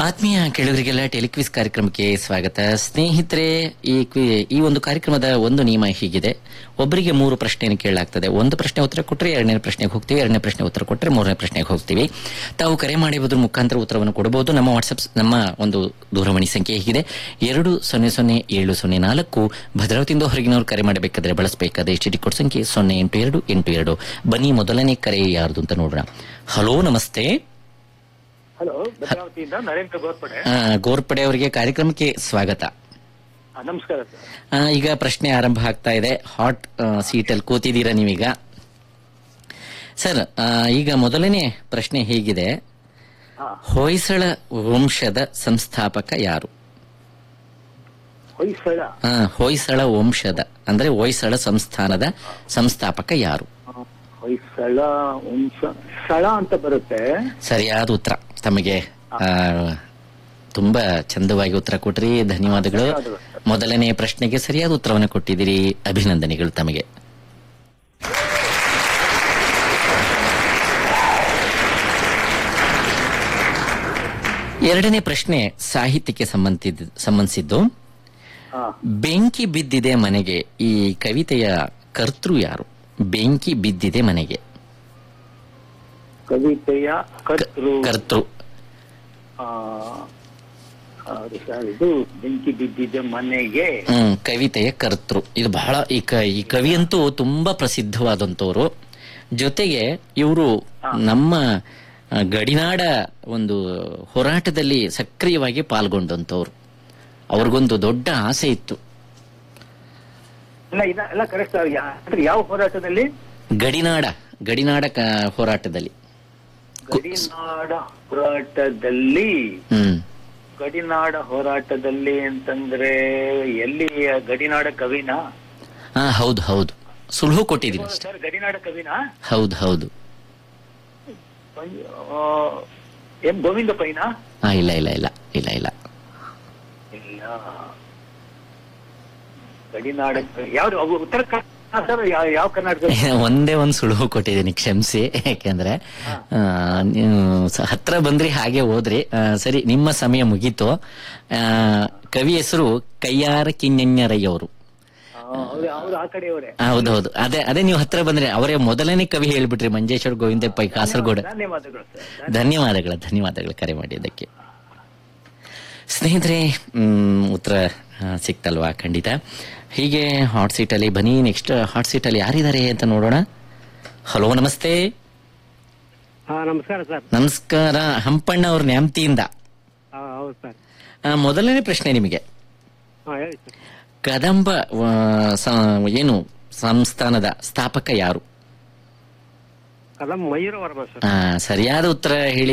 ಆತ್ಮೀಯ ಕೇಳುಗರಿಗೆಲ್ಲ ಟೆಲಿಕ್ವಿಸ್ ಕಾರ್ಯಕ್ರಮಕ್ಕೆ ಸ್ವಾಗತ ಸ್ನೇಹಿತರೆ ಈ ಕ್ವಿ- ಈ ಒಂದು ಕಾರ್ಯಕ್ರಮದ ಒಂದು ನಿಯಮ ಹೀಗಿದೆ ಒಬ್ಬರಿಗೆ ಮೂರು ಪ್ರಶ್ನೆಯನ್ನು ಕೇಳಲಾಗ್ತದೆ ಒಂದು ಪ್ರಶ್ನೆ ಉತ್ತರ ಕೊಟ್ಟರೆ ಎರಡನೇ ಪ್ರಶ್ನೆಗೆ ಹೋಗ್ತೀವಿ ಎರಡನೇ ಪ್ರಶ್ನೆ ಉತ್ತರ ಕೊಟ್ಟರೆ ಮೂರನೇ ಪ್ರಶ್ನೆಗೆ ಹೋಗ್ತೀವಿ ತಾವು ಕರೆ ಮಾಡುವುದರ ಮುಖಾಂತರ ಉತ್ತರವನ್ನು ಕೊಡಬಹುದು ನಮ್ಮ ವಾಟ್ಸ್ಆಪ್ ನಮ್ಮ ಒಂದು ದೂರವಾಣಿ ಸಂಖ್ಯೆ ಹೀಗಿದೆ ಎರಡು ಸೊನ್ನೆ ಸೊನ್ನೆ ಏಳು ಸೊನ್ನೆ ನಾಲ್ಕು ಭದ್ರಾವತಿಯಿಂದ ಹೊರಗಿನವರು ಕರೆ ಮಾಡಬೇಕಾದ್ರೆ ಬಳಸಬೇಕಾದ ಎಚ್ ಡಿ ಕೋಡ್ ಸಂಖ್ಯೆ ಸೊನ್ನೆ ಎಂಟು ಎರಡು ಎಂಟು ಎರಡು ಬನ್ನಿ ಮೊದಲನೇ ಕರೆ ಯಾರ್ದು ಅಂತ ನೋಡೋಣ ಹಲೋ ನಮಸ್ತೆ ಹಲೋ ಭದ್ರಾವತಿಯಿಂದ ನರೇಂದ್ರ ಗೋರ್ಪಡೆ ಆ, ಗೋರ್ಪಡೆ ಅವರಿಗೆ ಕಾರ್ಯಕ್ರಮಕ್ಕೆ ಸ್ವಾಗತ ಆ, ನಮಸ್ಕಾರ ಸರ್ ಆ, ಈಗ ಪ್ರಶ್ನೆ ಆರಂಭ ಆಗ್ತಾ ಇದೆ ಹಾಟ್ ಸೀಟಲ್ಲಿ ಕೂತಿದ್ದೀರಾ ನೀವೀಗ ಸರ್ ಆ, ಈಗ ಮೊದಲನೇ ಪ್ರಶ್ನೆ ಹೇಗಿದೆ ಹಾ ಹೊಯ್ಸಳ ವಂಶದ ಸಂಸ್ಥಾಪಕ ಯಾರು ಹೊಯ್ಸಳ ಆ, ಹೊಯ್ಸಳ ವಂಶದ ಅಂದ್ರೆ ಹೊಯ್ಸಳ ಸಂಸ್ಥಾನದ ಸಂಸ್ಥಾಪಕ ಯಾರು ಆ, ಹೊಯ್ಸಳ ವಂಶ ಸ್ಥಳ ಅಂತ ಬರುತ್ತೆ ಸರಿಯಾದ ಉತ್ತರ ತಮಗೆ ಆ, ತುಂಬಾ ಚಂದವಾಗಿ ಉತ್ತರ ಕೊಟ್ರಿ ಧನ್ಯವಾದಗಳು ಧನ್ಯವಾದಗಳು ಸರ್. ಮೊದಲನೇ ಪ್ರಶ್ನೆಗೆ ಸರಿಯಾದ ಉತ್ತರವನ್ನು ಕೊಟ್ಟಿದ್ದೀರಿ ಅಭಿನಂದನೆಗಳು ತಮಗೆ ಎರಡನೇ ಪ್ರಶ್ನೆ ಸಾಹಿತ್ಯಕ್ಕೆ ಸಂಬಂಧಿಸಿದ ಸಂಬಂಧಿಸಿದ್ದು ಹಾ ಬೆಂಕಿ ಬಿದ್ದಿದೆ ಮನೆಗೆ ಈ ಕವಿತೆಯ ಕರ್ತೃ ಯಾರು ಬೆಂಕಿ ಬಿದ್ದಿದೆ ಮನೆಗೆ ಕವಿತೆಯ ಕರ್ತೃ ಕರ್ತೃ ಆ, ಆ, ಸರ್, ಇದು ಬೆಂಕಿ ಬಿದ್ದಿದೆ ಮನೆಗೆ ಹ್ಮ್ ಕವಿತೆಯ ಕರ್ತೃ ಇದು ಬಹಳ ಈ ಕ ಈ ಕವಿ ಅಂತೂ ತುಂಬಾ ಪ್ರಸಿದ್ಧವಾದಂತವರು ಜೊತೆಗೆ ಇವರು ನಮ್ಮ ಆ, ಗಡಿನಾಡ ಒಂದು ಹೋರಾಟದಲ್ಲಿ ಸಕ್ರಿಯವಾಗಿ ಪಾಲ್ಗೊಂಡಂತವ್ರು ಅವ್ರಿಗೊಂದು ದೊಡ್ಡ ಆಸೆ ಇತ್ತು ಇಲ್ಲ ಇಲ್ಲ ಎಲ್ಲ ಕರೆಕ್ಟ್ ಸರ್ ಯಾ- ಅಂದ್ರೆ ಯಾವ ಹೋರಾಟದಲ್ಲಿ ಗಡಿನಾಡ ಗಡಿನಾಡ ಕ- ಹೋರಾಟದಲ್ಲಿ ಗಡಿನಾಡ ಹೋರಾಟದಲ್ಲಿ ಹ್ಮ್ ಗಡಿನಾಡ ಹೋರಾಟದಲ್ಲಿ ಅಂತಂದ್ರೆ ಎಲ್ಲಿ ಆ ಗಡಿನಾಡ ಕವಿನ ಹಾ ಹೌದು ಹೌದು ಸುಳ್ಳು ಕೊಟ್ಟಿದ್ದೀನಿ ಅಷ್ಟೇ ಸರ್ ಗಡಿನಾಡ ಕವಿನ ಹೌದು ಹೌದು ಆ, ಎಂ ಗೋವಿಂದ ಪೈನ ಹಾ ಇಲ್ಲ ಇಲ್ಲ ಇಲ್ಲ ಇಲ್ಲ ಇಲ್ಲ ಇಲ್ಲ ಗಡಿನಾಡ ಯಾವ್ದು ಅವು ಉತ್ತರ ಕರ್ನಾಟಕ ಸರ್ ಯಾವ ಯಾವ ಕರ್ನಾಟಕ ಒಂದೇ ಒಂದು ಸುಳುಹು ಕೊಟ್ಟಿದ್ದೀನಿ ಕ್ಷಮಿಸಿ ಯಾಕೆಂದ್ರೆ ಆ, ನೀವು ಸ- ಹತ್ರ ಬಂದ್ರಿ ಹಾಗೆ ಹೋದ್ರಿ ಆ, ಸರಿ ನಿಮ್ಮ ಸಮಯ ಮುಗೀತು ಆ, ಕವಿ ಹೆಸರು ಕಯ್ಯಾರ ಕಿಞ್ಞರಯ್ಯ ಅವರು ಅವ್ರು ಅವ್ರು ಆ ಕಡೆಯವರೇ ಹೌದೌದು ಅದೇ ಅದೇ ನೀವು ಹತ್ರ ಬಂದ್ರೆ ಅವರೇ ಮೊದಲನೇ ಕವಿ ಹೇಳ್ಬಿಟ್ರಿ ಮಂಜೇಶ್ವರ ಗೋವಿಂದ ಪೈ ಕಾಸರಗೋಡು ಧನ್ಯವಾದಗಳು ಸರ್ ಧನ್ಯವಾದಗಳು ಧನ್ಯವಾದಗಳು ಕರೆ ಮಾಡಿದ್ದಕ್ಕೆ ಸ್ನೇಹಿತರೆ ಮ್, ಉತ್ತರ ಆ, ಸಿಕ್ತಲ್ವಾ ಖಂಡಿತ ಹೀಗೆ ಹಾಟ್ ಸೀಟಲ್ಲಿ ಬನ್ನಿ ನೆಕ್ಸ್ಟ್ ಹಾಟ್ ಸೀಟಲ್ಲಿ ಯಾರಿದ್ದಾರೆ ಅಂತ ನೋಡೋಣ ಹಲೋ ನಮಸ್ತೆ ಹಾ ನಮಸ್ಕಾರ ಸರ್ ನಮಸ್ಕಾರ ಹಂಪಣ್ಣ ಅವ್ರ ನ್ಯಾಮ್ತಿಯಿಂದ ಹಾ ಹೌದು ಸರ್ ಆ, ಮೊದಲನೇ ಪ್ರಶ್ನೆ ನಿಮಗೆ ಹಾ ಹೇಳಿ ಸರ್ ಕದಂಬ ಆ, ಸ- ಏನು ಸಂಸ್ಥಾನದ ಸ್ಥಾಪಕ ಯಾರು ಕದಂ ಮಯೂರ ವರ್ಮ ಸರ್ ಆ, ಸರಿಯಾದ ಉತ್ತರ ಹೇಳಿ